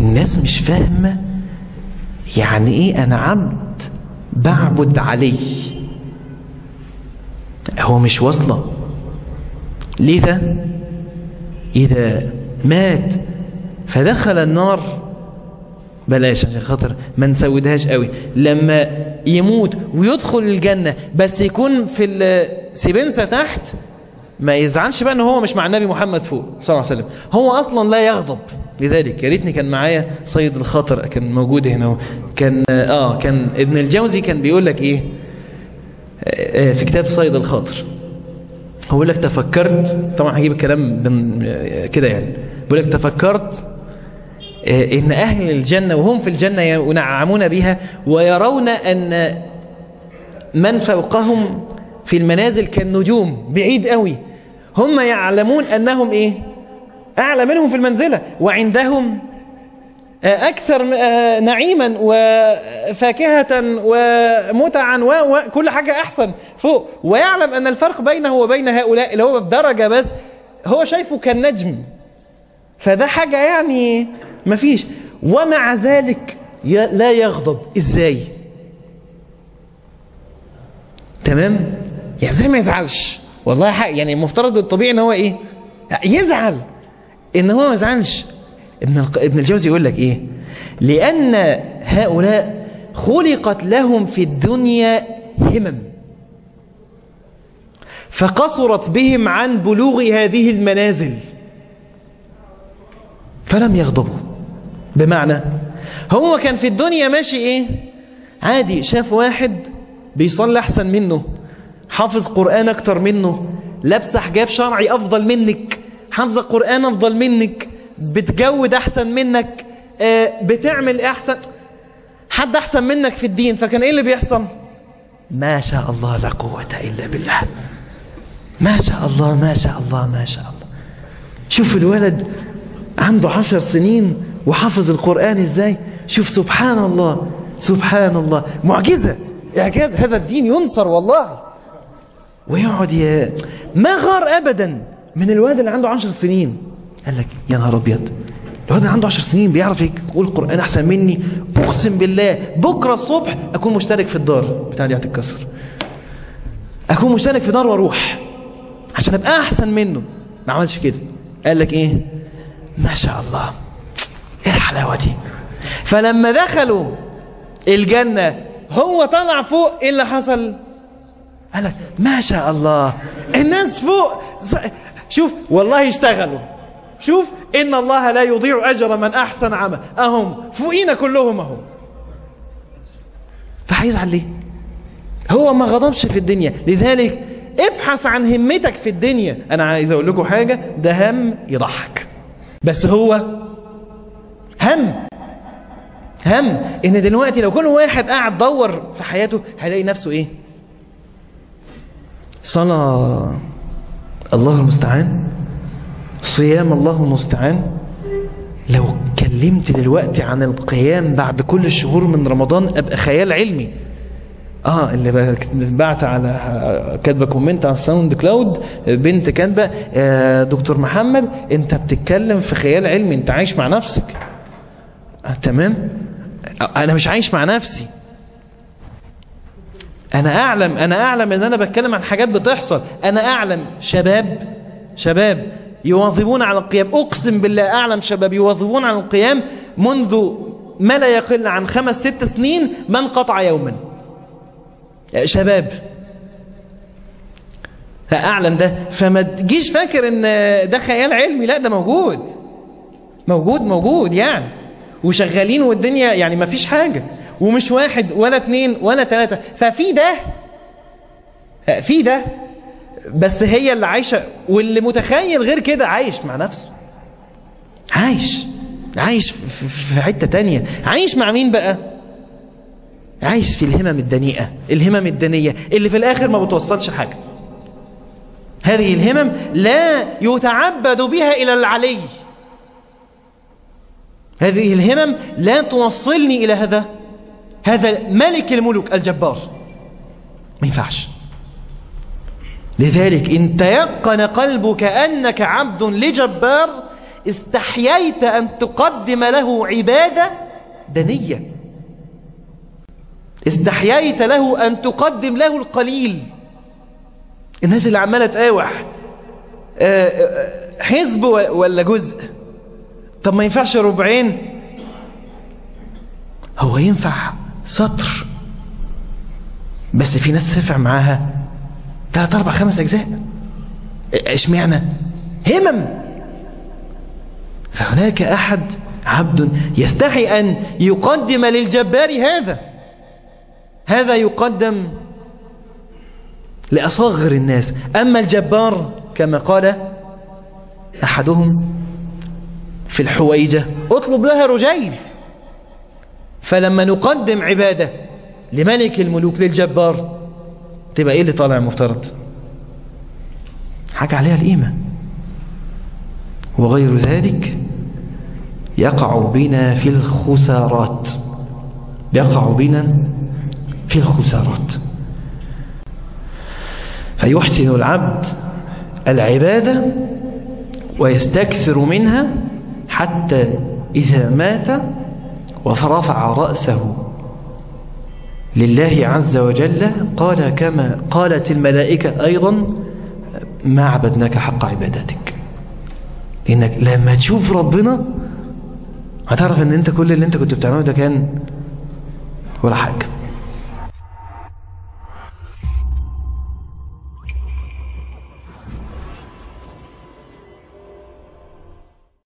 الناس مش فاهمة يعني ايه انا عبد بعبد علي هو مش واصلة لذا إذا مات فدخل النار بلاش عشان خاطر ما نسودهاش قوي لما يموت ويدخل الجنة بس يكون في السبنسة تحت ما يزعلش بقى ان هو مش مع النبي محمد فوق صلى الله عليه وسلم هو اصلا لا يغضب لذلك يا ريتني كان معايا صيد الخاطر كان موجود هنا كان اه كان ابن الجوزي كان بيقول لك ايه آه في كتاب صيد الخاطر هو بيقول لك تفكرت طبعا هجيب الكلام من كده يعني بيقول لك تفكرت آه ان اهل الجنة وهم في الجنة ينعمون بها ويرون ان من فوقهم في المنازل كالنجوم بعيد قوي هم يعلمون أنهم إيه أعلى منهم في المنزلة وعندهم أكثر نعيما وفاكهة ومتعا وكل حاجة أحسن فوق ويعلم أن الفرق بينه وبين هؤلاء اللي هو بدرجة بس هو شايفه كالنجم فده حاجة يعني مفيش ومع ذلك لا يغضب إزاي تمام يعني زي ما يزعلش والله حق يعني المفترض الطبيعي ان هو ايه يزعل ان هو ما يزعلش ابن ابن الجوزي يقول لك ايه لان هؤلاء خلقت لهم في الدنيا همم فقصرت بهم عن بلوغ هذه المنازل فلم يغضبوا بمعنى هو كان في الدنيا ماشي ايه عادي شاف واحد بيصلي احسن منه حافظ قرآن أكتر منه لابسه حجاب شرعي أفضل منك حافظة قرآن أفضل منك بتجود أحسن منك آه بتعمل أحسن حد أحسن منك في الدين فكان إيه اللي بيحصل ما شاء الله لا قوة إلا بالله ما شاء الله ما شاء الله ما شاء الله شوف الولد عنده عشر سنين وحافظ القرآن إزاي شوف سبحان الله سبحان الله معجزة إعجاز هذا الدين ينصر والله ويقعد ي... ما غار ابدا من الواد اللي عنده عشر سنين قال لك يا نهار ابيض الواد اللي عنده عشر سنين بيعرف يقول القران احسن مني اقسم بالله بكره الصبح اكون مشترك في الدار بتاع دي هتتكسر اكون مشترك في دار واروح عشان ابقى احسن منه ما عملش كده قال لك ايه ما شاء الله ايه الحلاوه دي فلما دخلوا الجنه هو طلع فوق ايه اللي حصل قال لك ما شاء الله الناس فوق شوف والله اشتغلوا شوف إن الله لا يضيع أجر من أحسن عمل أهم فوقينا كلهم أهم فهيزعل ليه هو ما غضبش في الدنيا لذلك ابحث عن همتك في الدنيا أنا عايز أقول لكم حاجة ده هم يضحك بس هو هم هم إن دلوقتي لو كل واحد قاعد دور في حياته هيلاقي نفسه إيه صلاة الله المستعان صيام الله المستعان لو كلمت دلوقتي عن القيام بعد كل الشهور من رمضان ابقى خيال علمي اه اللي بعت على كاتبه كومنت على الساوند كلاود بنت كاتبه آه دكتور محمد انت بتتكلم في خيال علمي انت عايش مع نفسك آه تمام انا مش عايش مع نفسي انا اعلم انا اعلم ان انا بتكلم عن حاجات بتحصل انا اعلم شباب شباب يواظبون على القيام اقسم بالله اعلم شباب يواظبون على القيام منذ ما لا يقل عن خمس ست سنين من قطع يوما شباب اعلم ده فما تجيش فاكر ان ده خيال علمي لا ده موجود موجود موجود يعني وشغالين والدنيا يعني ما فيش حاجة ومش واحد ولا اتنين ولا تلاتة ففي ده في ده بس هي اللي عايشة واللي متخيل غير كده عايش مع نفسه عايش عايش في حتة تانية عايش مع مين بقى عايش في الهمم الدنيئة الهمم الدنية اللي في الآخر ما بتوصلش حاجة هذه الهمم لا يتعبد بها إلى العلي هذه الهمم لا توصلني إلى هذا هذا ملك الملوك الجبار ما ينفعش لذلك إن تيقن قلبك أنك عبد لجبار استحييت أن تقدم له عبادة دنية استحييت له أن تقدم له القليل الناس اللي عمالة تقاوح حزب ولا جزء طب ما ينفعش ربعين هو ينفع سطر بس في ناس سفع معاها ثلاث اربع خمس اجزاء اشمعنى همم فهناك احد عبد يستحي ان يقدم للجبار هذا هذا يقدم لأصغر الناس أما الجبار كما قال أحدهم في الحويجة اطلب لها رجيل فلما نقدم عبادة لملك الملوك للجبار تبقى ايه اللي طالع مفترض حاجة عليها القيمة وغير ذلك يقع بنا في الخسارات يقع بنا في الخسارات فيحسن العبد العبادة ويستكثر منها حتى إذا مات ورفع رأسه لله عز وجل قال كما قالت الملائكة أيضا ما عبدناك حق عبادتك لأنك لما تشوف ربنا هتعرف ان انت كل اللي انت كنت بتعمله ده كان ولا حاجة